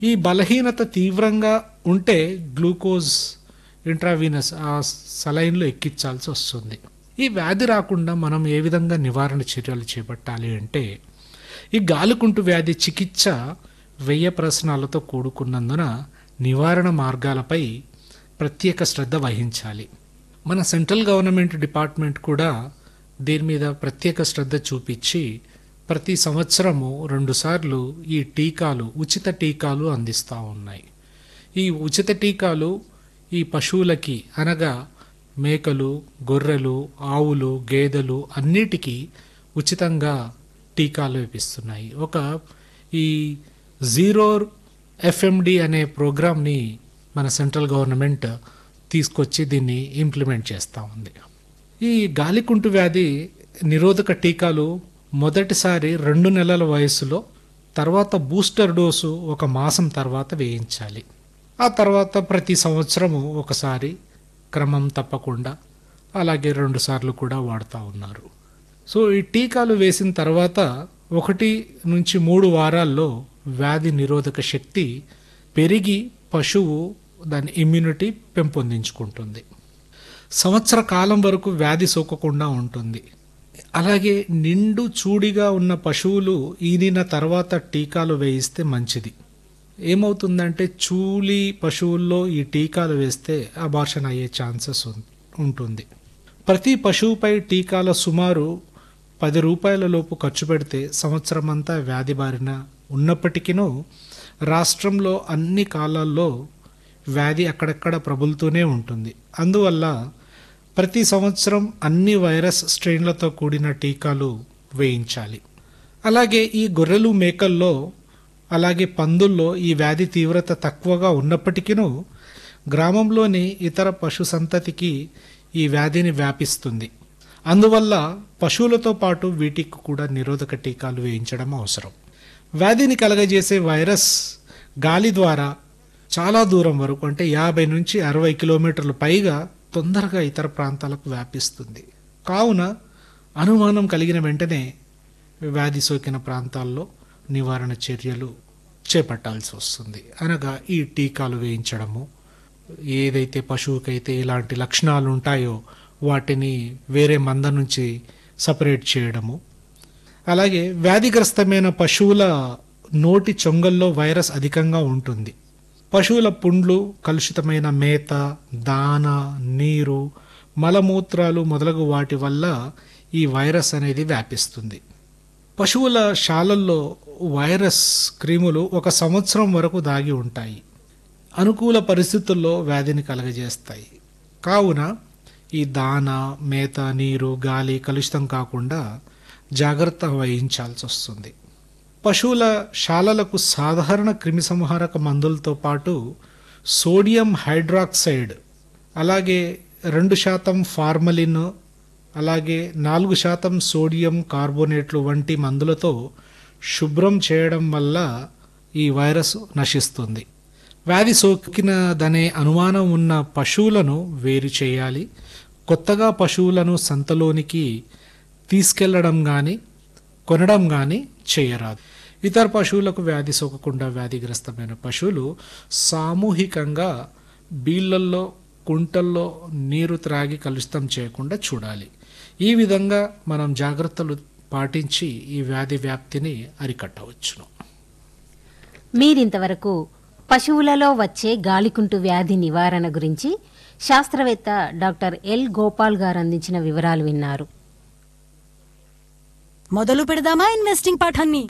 ఈ బలహీనత తీవ్రంగా ఉంటే గ్లూకోజ్ ఇంట్రావీనస్ ఆ సలైన్లో ఎక్కించాల్సి వస్తుంది ఈ వ్యాధి రాకుండా మనం ఏ విధంగా నివారణ చర్యలు చేపట్టాలి అంటే ఈ గాలికుంటు వ్యాధి చికిత్స వ్యయ ప్రశ్నాలతో కూడుకున్నందున నివారణ మార్గాలపై ప్రత్యేక శ్రద్ధ వహించాలి మన సెంట్రల్ గవర్నమెంట్ డిపార్ట్మెంట్ కూడా దీని మీద ప్రత్యేక శ్రద్ధ చూపించి ప్రతి సంవత్సరము రెండుసార్లు ఈ టీకాలు ఉచిత టీకాలు అందిస్తూ ఉన్నాయి ఈ ఉచిత టీకాలు ఈ పశువులకి అనగా మేకలు గొర్రెలు ఆవులు గేదెలు అన్నిటికీ ఉచితంగా టీకాలు ఇప్పిస్తున్నాయి ఒక ఈ జీరో ఎఫ్ఎండి అనే ప్రోగ్రామ్ని మన సెంట్రల్ గవర్నమెంట్ తీసుకొచ్చి దీన్ని ఇంప్లిమెంట్ చేస్తూ ఉంది ఈ గాలికుంటు వ్యాధి నిరోధక టీకాలు మొదటిసారి రెండు నెలల వయసులో తర్వాత బూస్టర్ డోసు ఒక మాసం తర్వాత వేయించాలి ఆ తర్వాత ప్రతి సంవత్సరము ఒకసారి క్రమం తప్పకుండా అలాగే రెండు సార్లు కూడా వాడుతూ ఉన్నారు సో ఈ టీకాలు వేసిన తర్వాత ఒకటి నుంచి మూడు వారాల్లో వ్యాధి నిరోధక శక్తి పెరిగి పశువు దాని ఇమ్యూనిటీ పెంపొందించుకుంటుంది సంవత్సర కాలం వరకు వ్యాధి సోకకుండా ఉంటుంది అలాగే నిండు చూడిగా ఉన్న పశువులు ఈనిన తర్వాత టీకాలు వేయిస్తే మంచిది ఏమవుతుందంటే చూలి పశువుల్లో ఈ టీకాలు వేస్తే అబార్షన్ అయ్యే ఛాన్సెస్ ఉం- ఉంటుంది ప్రతి పశువుపై టీకాల సుమారు పది రూపాయల లోపు ఖర్చు పెడితే సంవత్సరం అంతా వ్యాధి బారిన ఉన్నప్పటికీనూ రాష్ట్రంలో అన్ని కాలాల్లో వ్యాధి అక్కడక్కడ ప్రబులుతూనే ఉంటుంది అందువల్ల ప్రతి సంవత్సరం అన్ని వైరస్ స్ట్రెయిన్లతో కూడిన టీకాలు వేయించాలి అలాగే ఈ గొర్రెలు మేకల్లో అలాగే పందుల్లో ఈ వ్యాధి తీవ్రత తక్కువగా ఉన్నప్పటికీనూ గ్రామంలోని ఇతర పశు సంతతికి ఈ వ్యాధిని వ్యాపిస్తుంది అందువల్ల పశువులతో పాటు వీటికి కూడా నిరోధక టీకాలు వేయించడం అవసరం వ్యాధిని కలగజేసే వైరస్ గాలి ద్వారా చాలా దూరం వరకు అంటే యాభై నుంచి అరవై కిలోమీటర్ల పైగా తొందరగా ఇతర ప్రాంతాలకు వ్యాపిస్తుంది కావున అనుమానం కలిగిన వెంటనే వ్యాధి సోకిన ప్రాంతాల్లో నివారణ చర్యలు చేపట్టాల్సి వస్తుంది అనగా ఈ టీకాలు వేయించడము ఏదైతే పశువుకైతే ఇలాంటి లక్షణాలు ఉంటాయో వాటిని వేరే మంద నుంచి సపరేట్ చేయడము అలాగే వ్యాధిగ్రస్తమైన పశువుల నోటి చొంగల్లో వైరస్ అధికంగా ఉంటుంది పశువుల పుండ్లు కలుషితమైన మేత దాన నీరు మలమూత్రాలు మొదలగు వాటి వల్ల ఈ వైరస్ అనేది వ్యాపిస్తుంది పశువుల శాలల్లో వైరస్ క్రిములు ఒక సంవత్సరం వరకు దాగి ఉంటాయి అనుకూల పరిస్థితుల్లో వ్యాధిని కలగజేస్తాయి కావున ఈ దాన మేత నీరు గాలి కలుషితం కాకుండా జాగ్రత్త వహించాల్సి వస్తుంది పశువుల శాలలకు సాధారణ క్రిమిసంహారక మందులతో పాటు సోడియం హైడ్రాక్సైడ్ అలాగే రెండు శాతం ఫార్మలిన్ అలాగే నాలుగు శాతం సోడియం కార్బోనేట్లు వంటి మందులతో శుభ్రం చేయడం వల్ల ఈ వైరస్ నశిస్తుంది వ్యాధి సోకినదనే అనుమానం ఉన్న పశువులను వేరు చేయాలి కొత్తగా పశువులను సంతలోనికి తీసుకెళ్లడం కానీ కొనడం కానీ చేయరాదు ఇతర పశువులకు వ్యాధి సోకకుండా వ్యాధిగ్రస్తమైన పశువులు సామూహికంగా బీళ్ళల్లో కుంటల్లో నీరు త్రాగి కలుషితం చేయకుండా చూడాలి ఈ విధంగా మనం జాగ్రత్తలు పాటించి ఈ వ్యాధి వ్యాప్తిని అరికట్టవచ్చును మీరింతవరకు పశువులలో వచ్చే గాలికుంటు వ్యాధి నివారణ గురించి శాస్త్రవేత్త డాక్టర్ ఎల్ గోపాల్ గారు అందించిన వివరాలు విన్నారు మొదలు పెడదామా ఇన్వెస్టింగ్ పాఠాన్ని